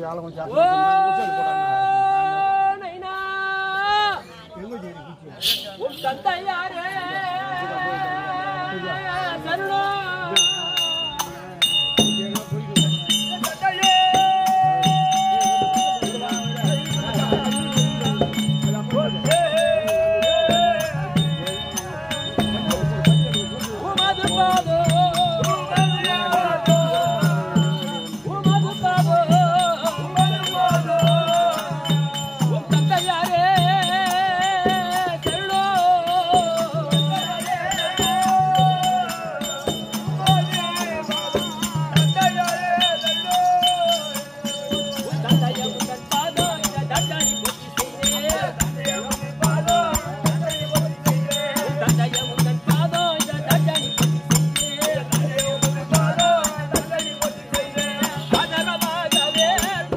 ஆளை கொஞ்சம் ஓ நைனா உன் தந்தை யாரு சரணோ உமது பாதோ உமது பாதோ உமது பாதோ உன் தந்தை யாரே சரணோ உன் தந்தைய உன் பாதோ இந்த தண்டனை போற்றி செய்தே உன் தந்தைய உன் பாதோ இந்த தண்டனை போற்றி செய்தே ஆதரவாகவே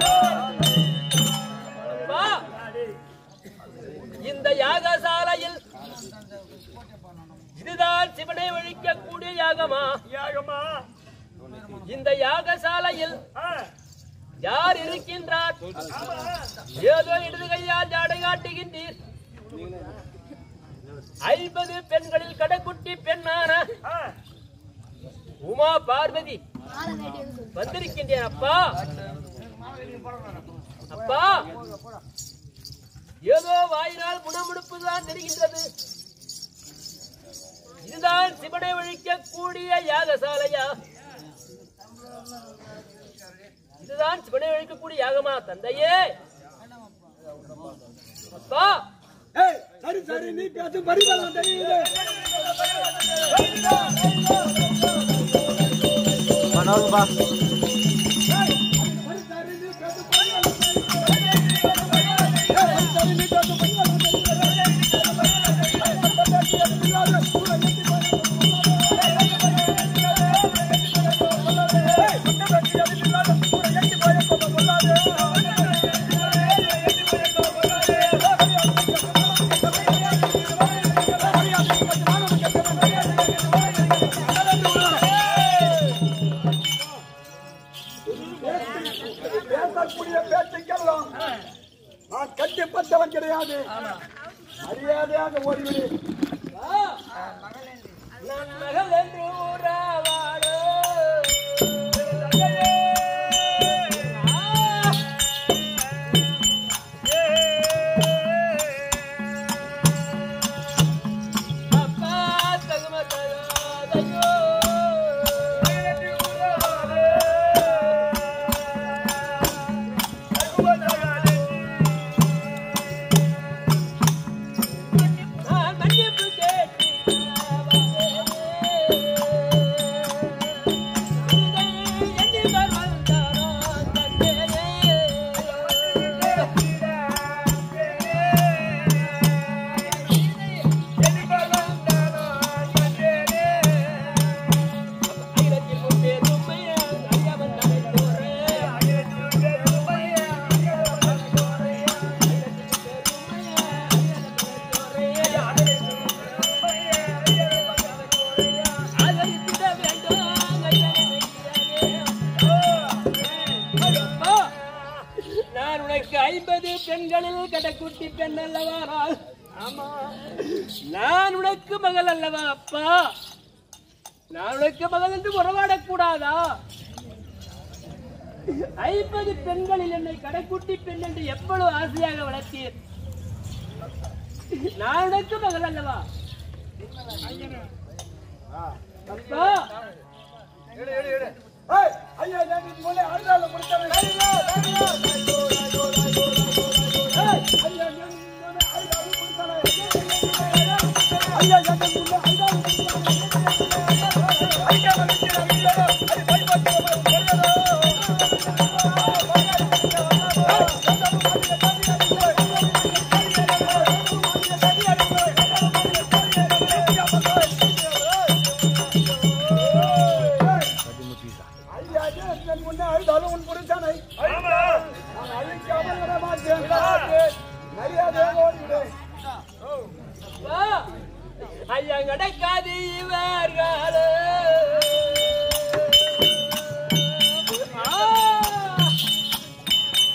வா. இந்த யாகசாலையில் இதுதான் சிவனை ஒழிக்கக்கூடிய யாகமா யாகமா இந்த யாகசாலையில் யார் இருக்கின்றார் ஏதோ இடது கையால் ஜாடை காட்டுகின்றீர் ஐம்பது பெண்களில் கடைக்குட்டி பெண்ணான உமா பார்வதி வந்திருக்கின்றேன் அப்பா அப்பா ஏதோ வாயினால் முணமுணுப்புதான் தெரிகின்றது இதுதான் சிவனை ஒழிக்கக்கூடிய யாகசாலையா இதுதான் சிவனை ஒழிக்கக்கூடிய யாகமா தந்தையே அப்பா சரி சரி நீ பேசும் பரிகாரம் தெரியுது மனோகம்பா பேசக்கூடிய பேச்சுக்கெல்லாம் நான் கட்டிப்பட்டவன் கிடையாது மரியாதையாக ஓடிவிடு நான் மகள் என்று உறவாடோ அப்பா தகுமதையோ நான் மன்னிப்பு நான் உனக்கு ஐம்பது பெண்களில் கடைக்குட்டி பெண் அல்லவா நான்? ஆமா நான் உனக்கு மகள் அல்லவா அப்பா நான் உனக்கு மகள் என்று உறவாடக்கூடாதா ஐம்பது பெண்களில் என்னை கடைக்குட்டி பெண் என்று எவ்வளவு ஆசையாக வளர்த்தீர் நான் உனக்கு மகள் அல்லவா அப்பா ஏய், ஐயா நான் இது போல அழுதால முடித்தவன் ஏய், ஐயா நான் இது போல அழுதால முடித்தவன். ஐயா நான் இது போல அழுதால முடித்தவன். ஐயா நான் இது போல அழுதால அது பயப்பட்டவன் ஐயா நான் முன்ன அழுதால உன் புரிச்சானை நான் அழிக்காமல் விட மாட்டேன் மரியாதையாக ஓடிவிடு வா. ஐயா நடக்காது இவர்களே ஆ.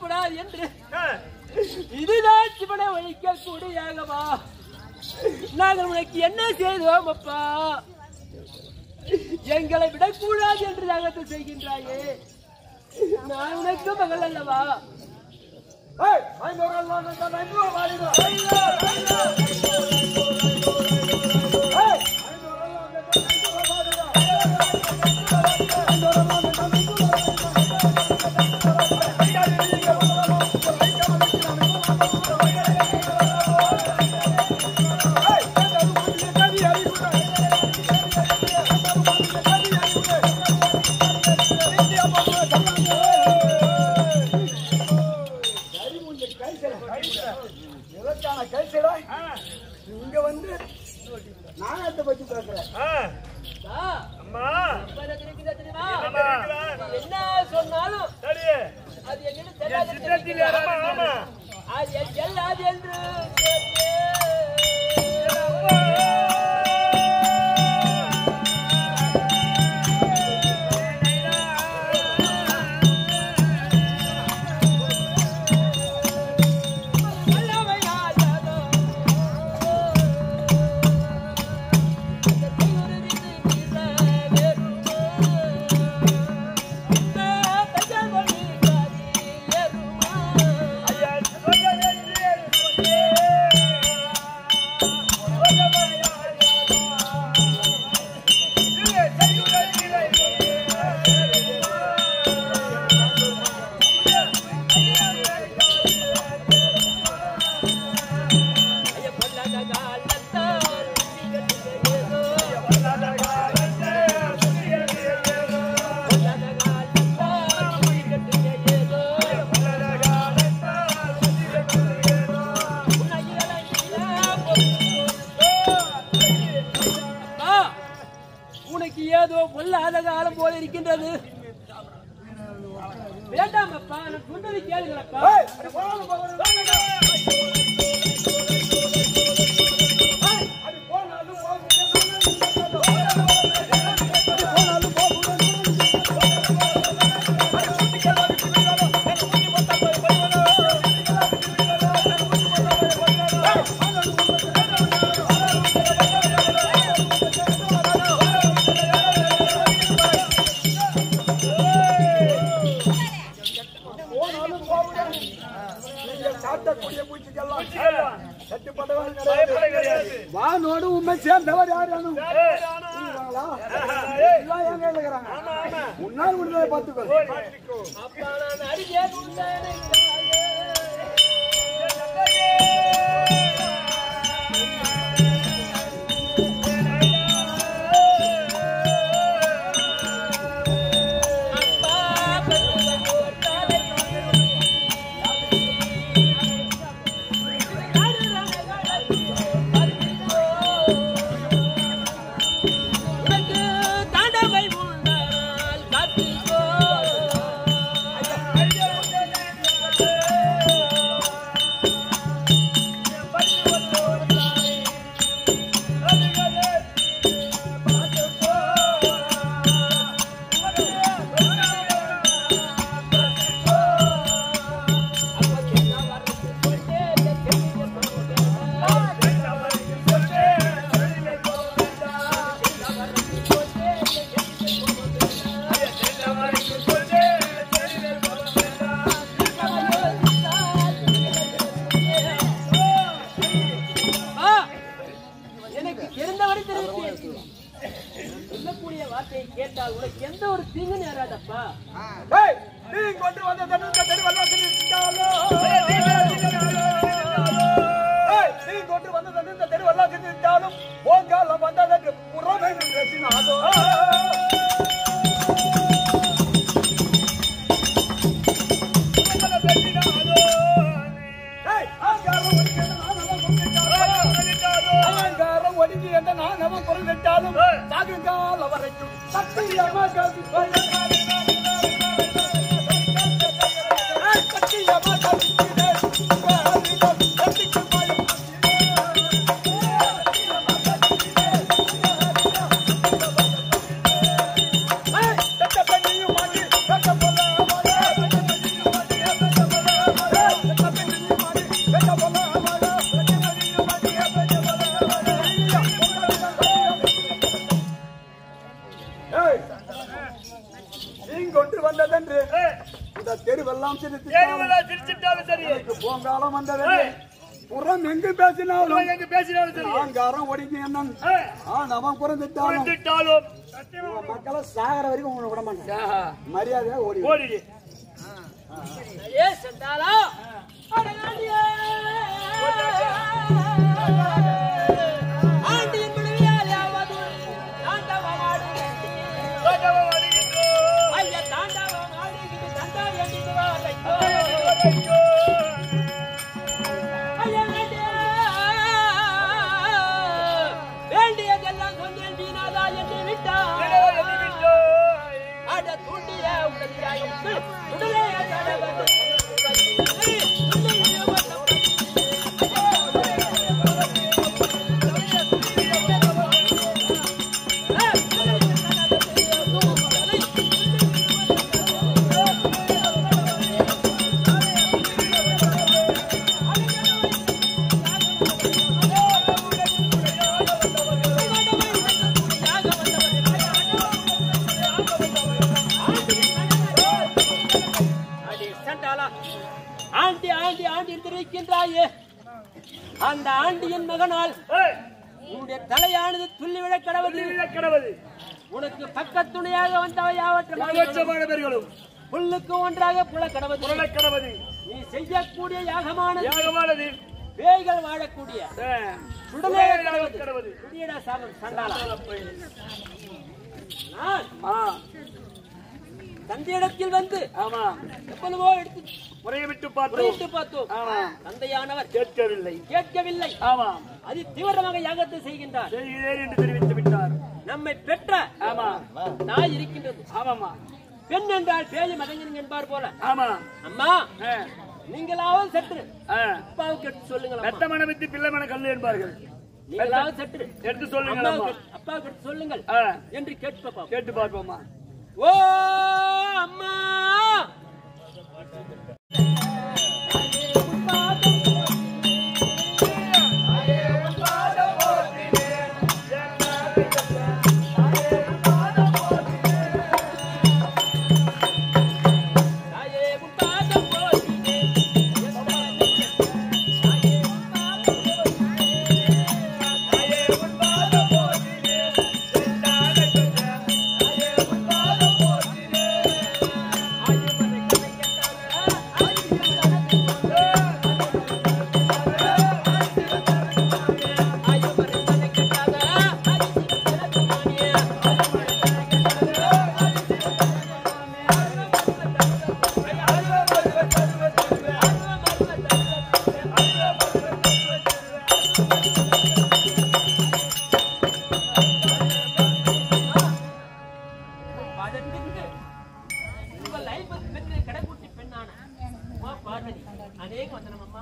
விடக்கூடாது என்று இதுதான் சிவனை ஒழிக்க கூடியாகவா நாங்கள் உனக்கு என்ன செய்தோம் அப்பா எங்களை விடக்கூடாது என்று யாகத்தை செய்கின்றாயே நான் உனக்கு மகள் அல்லவா ஏய், ஐநூறெல்லாம் நான் ஐநூறு வாங்கிடுவேன். ஏய், ஐநூறெல்லாம் நான் ஐநூறு இதற்கான கைசடா இங்க வந்து நாகத்தை பத்தி பேசுறேன் அப்பா, அப்பா எனக்கு இருக்குதா தெரியுமா? நீ என்ன சொன்னாலும் அது என்னன்னு தெரியாது அது என் செல்லாது என்று அப்பா, உனக்கு ஏதோ பொல்லாத காலம் போல இருக்கின்றது வேண்டாம் அப்பா நான் சொன்னதை கேளுங்களப்பா ஏய், அடி போனாலும் போகணும். ஏய், அடி போனாலும் போனாலும் போகணும். நீங்கள் சாப்பிடக்கூடிய பூச்சிக்கெல்லாம் கட்டுப்பட்டவர்கள் கிடையாது. வானோடு உண்மை சேர்ந்தவர் யார் யாரும் இருக்கிறாங்களா? எல்லாம் எங்க இருக்கிறாங்க முன்னாள் விடுதலை பார்த்துக்கோ அப்பா நான் அருகே உள்ளேனே உனக்கு தாண்டவை உண்டால் காத்திக்கோ ஆ, எனக்கு தெரிந்தவரை தெரிவித்தேன் சொல்லக்கூடிய வார்த்தையை கேட்டால் உனக்கு எந்த ஒரு தீங்கு நேராதப்பா ஏய், நீ கொண்டு வந்த தண்ணீர் தண்ணி வல்லாசி நிறுத்திட்டாலோ. ஏய், நீ கொண்டு வந்த தண்ணீர் தண்ணி வல்லாசி நிறுத்திட்டாலும், உன் காலம் வந்ததற்கு புறமே நீ பேசினாலோ. ஏய், அகங்காரம் ஒடுங்கி என்ற நானவன் கொண்டிட்டாலும், அகங்காரம் ஒடுங்கி என்ற நானவன் கொண்டிட்டாலும், சாகுங்கால வரைக்கும் சத்தியமாக இந்த தெருவெல்லாம் சிரித்து தேர்வெல்லாம் சிரிச்சிட்டாலும் சரி போங்காலம் வந்தது புறம் எங்கு பேசினாலும் எங்க பேசினாலும் சரி ஆங்காரம் ஒடுங்கி என்னன் ஏய், ஆணவம் குறைந்துட்டாலும் குறைந்துட்டாலும் மக்களை சாகர வரைக்கும் உங்களை விட மாட்டேன் மரியாதையா ஓடி ஓடிடு ஏ சண்டாளா அடங்காடியே ஆண்டியின் மனைவியாலாவது தாண்டவமாடுகிறது ஐயா தாண்டவமாடுகிறது தண்டாடி அடித்து வாரைக்கோ ஐயா வேண்டிய வேண்டியதெல்லாம் சொன்னேன் வீணாதா என்று விட்டார் அட தூண்டிய உடலியாயிட்டு உடலே தடவது அடி சண்டாளா ஆண்டி ஆண்டி ஆண்டி என்றிருக்கின்றாயே அந்த ஆண்டியின் மகனால் உன்னுடைய தலையானது துள்ளி விழ கடவுள் கடவுள் உனக்கு பக்கத் துணையாக வந்தவையாவற்ற பேர்களும் புல்லுக்கு ஒன்றாக புல கடவுள் கடவுள் நீ செய்யக்கூடிய யாகமானது யாகமானது பேய்கள் வாழக்கூடிய சுடலே கடவுள் கடவுள் குடியடா சாமன் சண்டாளா நான் ஆ தந்தையிடத்தில் வந்து ஆமா எவ்வளவோ எடுத்து முறையை விட்டு பார்த்தோம் முறையிட்டு பார்த்தோம் ஆமா தந்தையானவர் கேட்கவில்லை கேட்கவில்லை ஆமா அது தீவிரமாக யாகத்தை செய்கின்றார் செய்கிறேன் என்று தெரிவித்து விட்டார் நம்மை பெற்ற ஆமா நாய் இருக்கின்றது ஆமாமா பெண் என்றால் பேய் மதங்கன் என்பார் போல ஆமா அம்மா ஆ, நீங்களாவது சற்று ஆ. அப்பாவுக்கு எடுத்து சொல்லுங்கள் அம்மா. மெத்த மன வித்து பிள்ளை மன கல்லு என்பார்கள் நீங்களாவது சற்று எடுத்து சொல்லுங்கள் அம்மா அம்மாவுக்கு அப்பாவுக்கு எடுத்து சொல்லுங்கள் ஆ, என்று கேட்பப்பா கேட்டு பார்ப்போமா ஓ அம்மா தாயே உன் பாதம் போற்றினே. பதத்திற்கு உங்கள் ஐம்பது பெற்று கடைக்குட்டி பெண்ணான உமா பார்வதி அநேக வந்தனம் அம்மா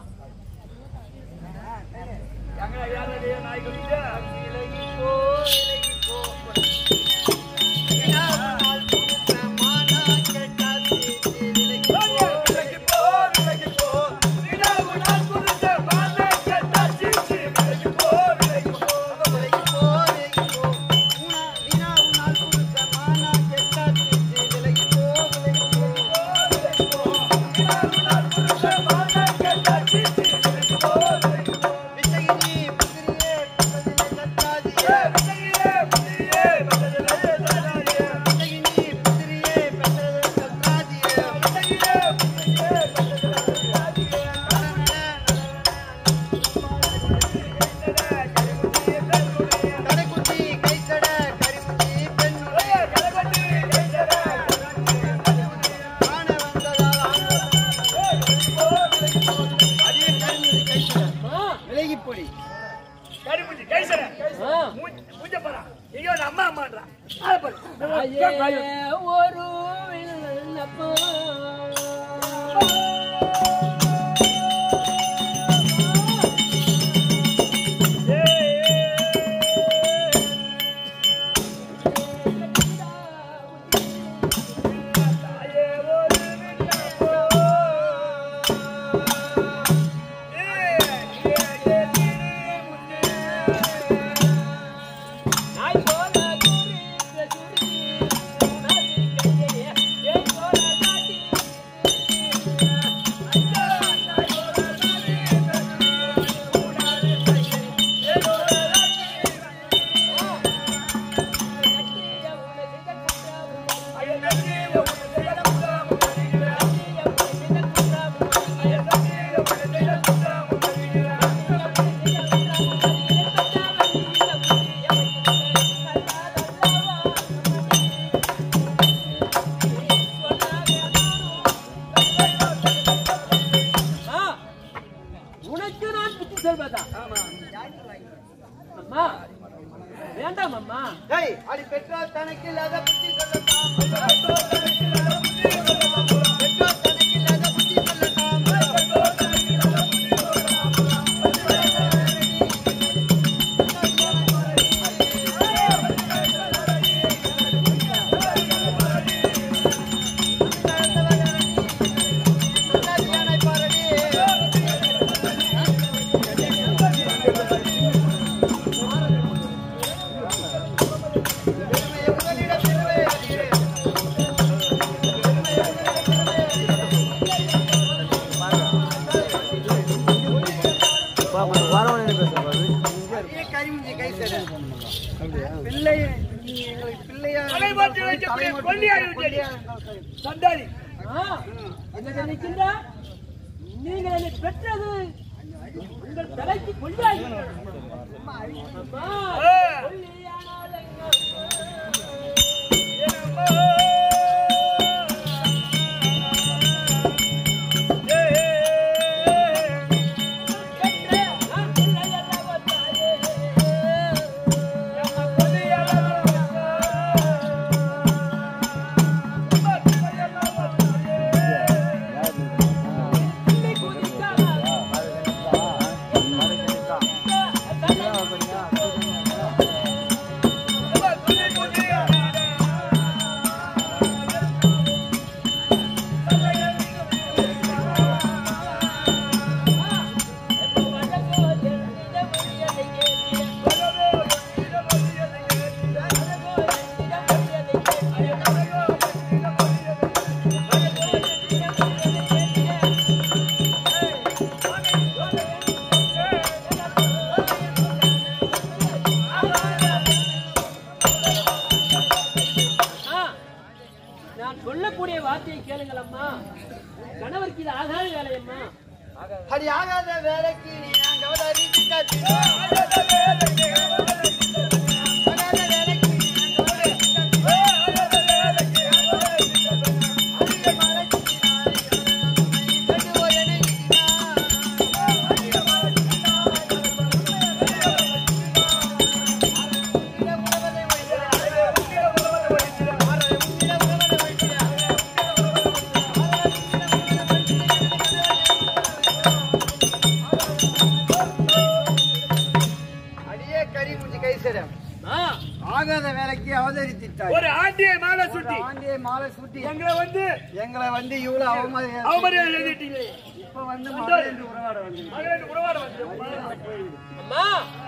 அம்மா கருப்புச்சி கைசர ஆ. மூஞ்ச பாரா ஐயோ நான் அம்மா அம்மான்றா அதை பாரு தாயே ஒரு விண்ணப்பம். நாய் போல குறித்த சுருதி, உனது கையை ஏன் போல காட்டி ஏய், அடி பெற்றோர் தனக்கு இல்லாத புத்தி சொல்லட்டாம். பெற்றோர் தனக்கு இல்லாத புத்தி சொல்லட்டாம். பெற்றோர் தனக்கு இல்லாத புத்தி சொல்லட்டாம். யானை பாரடி. பெருமையை உங்களிடம் பெருமை அடிக்கிறேன். பிள்ளைய நீ எங்களுக்கு பிள்ளையா தலைமாற்றி வைக்கக்கூடிய கொல்லியார் செடி சண்டாளி ஆ, என்ன நினைக்கின்ற நீங்கள் என்னை பெற்றது உங்கள் தலைக்கு கொள்ளாய் அம்மா, கொல்லியானால் எங்க பெற்ற நான் பிள்ளையல்லவா தாயே. பிள்ளை குதிக்காமல் ஆ, நான் சொல்லக்கூடிய வார்த்தையை கேளுங்கள் அம்மா கணவருக்கு இது ஆகாத வேலையம்மா அடி ஆகாத வேலைக்கு நீ நாங்க அறிவிச்சு காட்டு ஆகாத வேலைக்கு நீ நாங்க அதிக மழைக்கு கண்டு என்னை அடியே கறி குஞ்சு கை சேரம் ஆ, ஆகாத வேலைக்கு அவதரித்திட்டாய் ஒரு ஆண்டியை மாலை சுட்டி ஆண்டியை மாலை சுட்டி எங்களை வந்து எங்களை வந்து இவ்வளவு அவமரியாதை அவமரியாதை எழுதிட்டீங்களே இப்ப வந்து மகள் என்று உறவாட வந்து மகளே உறவாட வந்து அம்மா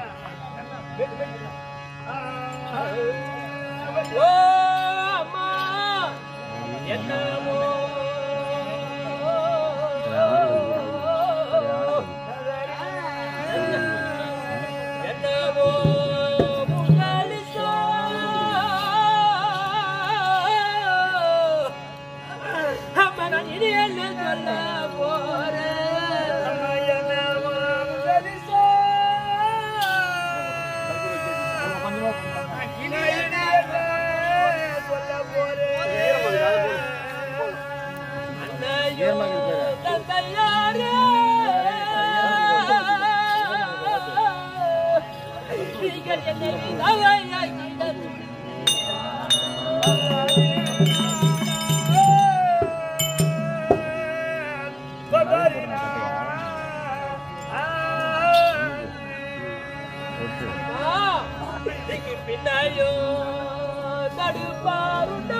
ஓ அம்மா என்னமோ என்னமோ முன்னாலிசா அம்மா நான் இனி என்ன சொல்ல போறேன் அன்னையோ தந்தையாரே நீங்கள் என்னை விதவையாக்கிட இதுக்கு பின்னாடியோ தடுப்பாருண்டோ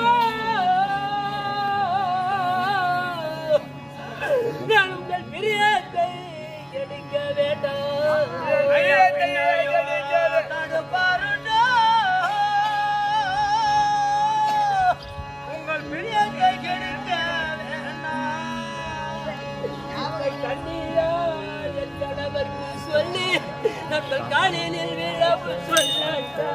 நான் உங்கள் பிரியத்தை எடுக்க வேண்டாம் தடுப்பாருண்டோ உங்கள் பிரியத்தை கெடுக்க வேண்டாம் கண்ணியா என் கணவருக்கு சொல்லி நம்ம காலினில் விழப்பு சொல்லட்டா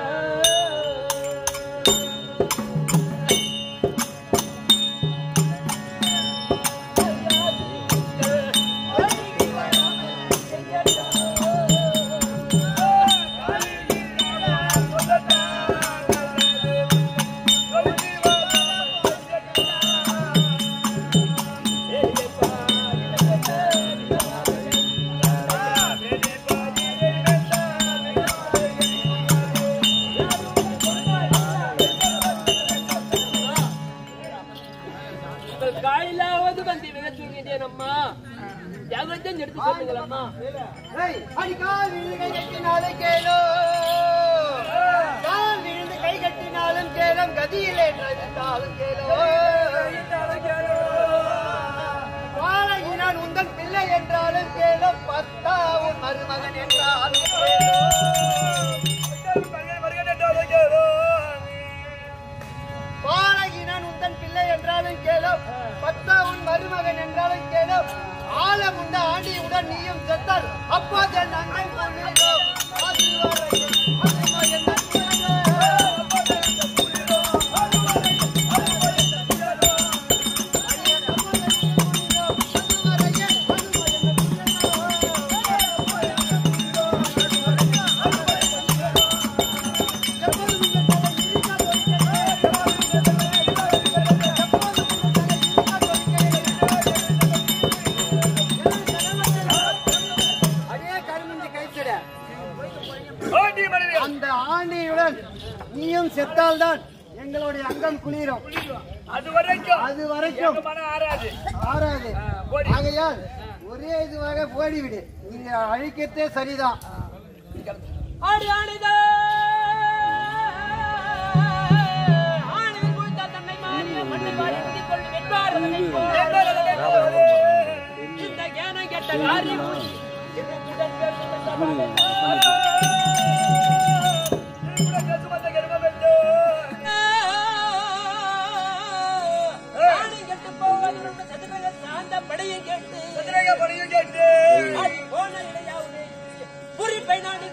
ஆ எப்படியாவது வந்து விளைச்சுகின்றேன் அம்மா ஜாகிரதை எடுத்து சொல்லுங்கள் அம்மா ஏய், அடி கால் விழுந்து கை கட்டினாலும் கேளோ கால் விழுந்து கை கட்டினாலும் கேளும் கதியிலே என்றாலும் கேளோ வாழகினான் உந்தன் பிள்ளை என்றாலும் கேளும் பத்தா உன் மருமகன் என்றாலும் கேளோ வாழகினான் உந்தன் பிள்ளை என்றாலும் கேளும் பத்தா உன் மருமகன் என்றாலும் கேளும் ஆழம் உண்ட ஆண்டியுடன் நீயும் செத்தால் அப்போது நங்கை கொள்கிறோ அடே கருமஞ்சி கைத்திட ஆண்டி மனைவி அந்த ஆண்டியுடன் நீயும் செத்தால்தான் எங்களுடைய அங்கம் குளிரும் அது வரைக்கும் அது வரைக்கும் எங்க மனம் ஆறாது ஆறாது போடி. ஆகையால் ஒரே இதுவாக போடிவிடு நீங்க அழிக்கத்தே சரிதான் ஆடி ஆடிதா ஆணில் கொடுத்த தன்னை மாறிய மண்ணை வாரி முதிக் கொண்டு வெட்பாரதனை போல். இந்த ஞானம் கெட்ட காரியம் என்னை உடன் பேசும் ஆணி கெட்டு போவது உண்டு சதுரங்க சார்ந்த படையை கேட்டு ஆடி போன இடையாவுமே குறிப்பை நாடி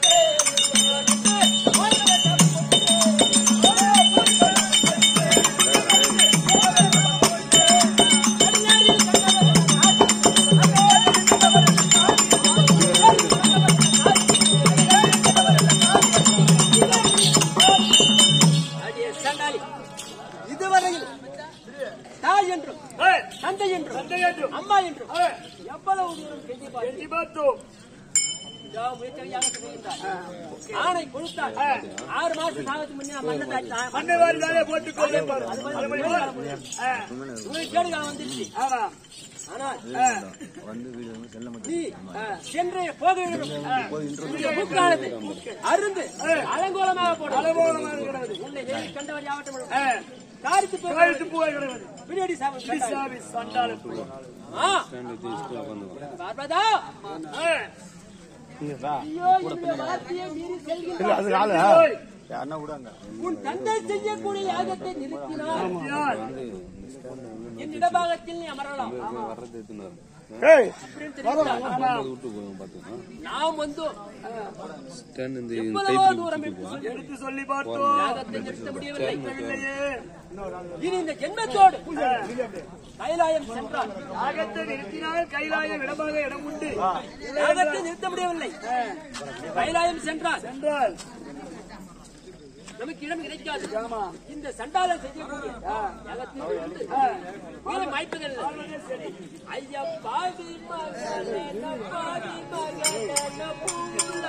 இதுவரையில் தாய் என்றும் தந்தை என்றும் அம்மா என்றும் எவ்வளவு தூரம் கெஞ்சி பார்த்தேன். இதோ முயற்சியாக செய்கின்றார். ஆணை கொடுத்தார் ஆறு மாசம் சாகத்துக்கு முன்னே நான் மண்ணை தாய்ச்சா மண்ணை வாரி தானே போட்டுக் கொள்ளே பாரு. அது அது மாதிரி மாதிரி கேடு வா. காலம் ஆ, உங்களுக்கு கேடு காலம் வந்துருச்சு ஆமா. ஆனால் ஆ, நீ சென்று போக வேண்டும் இந்த முக்காலத்தை அருந்து அலங்கோலமாக போட அலங்கோலமாக இருக்கிறது. உன்னை நேரில் கண்டவர் யாவட்டும் ஆ, காரித்து போய் கோயிலுக்கு பூவை கிடக்குது. பின்னாடி சாப்பிட்டு பிசாவி சண்டாள பூ. ஆ பார்வதா ஆ, ஐயோ இந்த வார்த்தையை மீறி செல்கின்றார் ஓய், உன் தந்தை செய்யக்கூடிய யாகத்தை நிறுத்தினார் யார்? என் இடபாகத்தில் நீ அமரலாம் ஏய் அப்படின்னு தெரிவித்தார். நாம் வந்தோம் எவ்வளவோ தூரம் எடுத்து சொல்லி எடுத்து சொல்லி பார்த்தோம் யாகத்தை நிறுத்த முடியவில்லை இல்லையே. இனி இந்த ஜென்மத்தோடு கைலாயம் சென்றார் யாகத்தை நிறுத்தினால் கைலாயம் இடமாக இடம் உண்டு யாகத்தை நிறுத்த முடியவில்லை கைலாயம் சென்றார் என்றால் நமக்கு இடம் கிடைக்காது இந்த சண்டாளம் செய்யக்கூடிய யாகத்தை நிறுத்து. மேலே மாய்ப்பதில்லை ஐயா பாவி மகனே பாவி மகனே பூல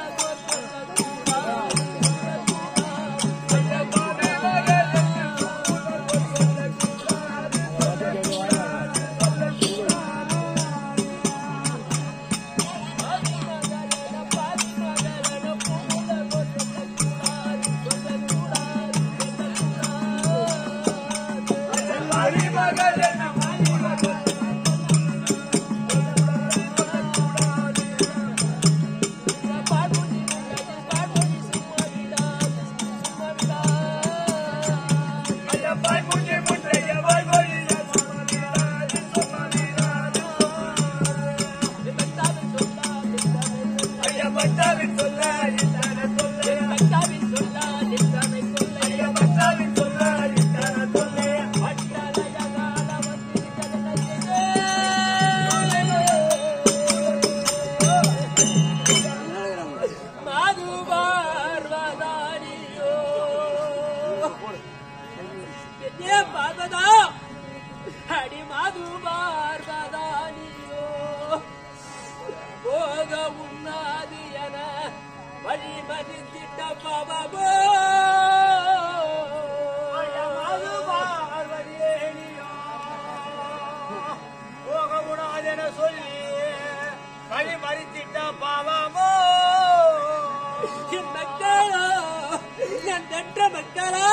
சொல்லி வழி மறித்திட்ட பாவமோ என் மக்களா என் நன்ற மக்களா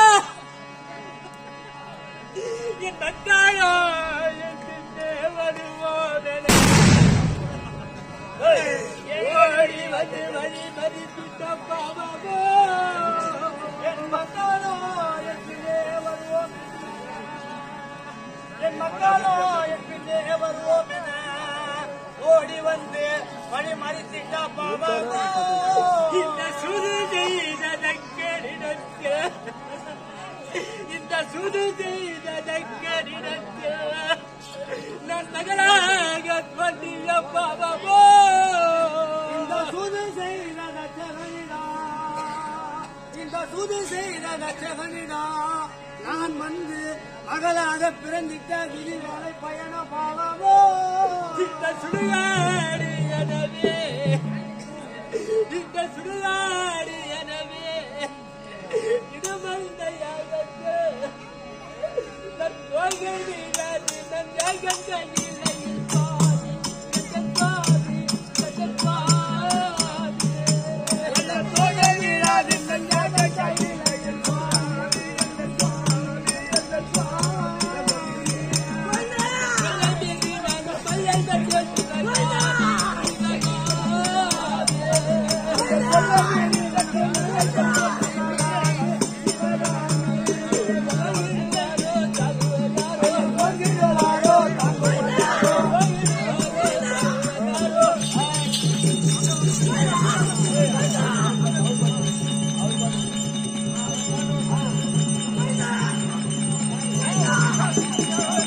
என் மக்களா என் பின்னே வருவோதன ஓடி வந்து வழி மறித்திட்ட பாவமோ என் மக்களோ என் பின்னே வருவோம் என் மக்களோ என் பின்னே வருவோம் என ஓடி வந்து வழி மறித்திட்ட பாவமோ இந்த சுது செய்த நக்கரிடத்து இந்த சுது செய்த நக்கரிடத்து நான் நகராக பண்ணிய பாவமோ இந்த சூது செய்த நச்சகனிடா இந்த சூது செய்த நச்சகனிடா நான் வந்து மகளாக பிறந்திட்ட விரிவாலை பயண பாவமோ இந்த சுடுகாடு எனவே இந்த சுடுகாடு எனவே இடமந்தையாகத்து நன் தோள்கள் வீழாது நன் யாகங்கள் இலையில் பாதி எங்கள் பாதி எங்கள் பாதி எங்கள் தோழை வீழாது எங்கள் ஞாபக கையிலையில் சுவாமி, எங்கள் சுவாமி, எங்கள் சுவாமி. ஆ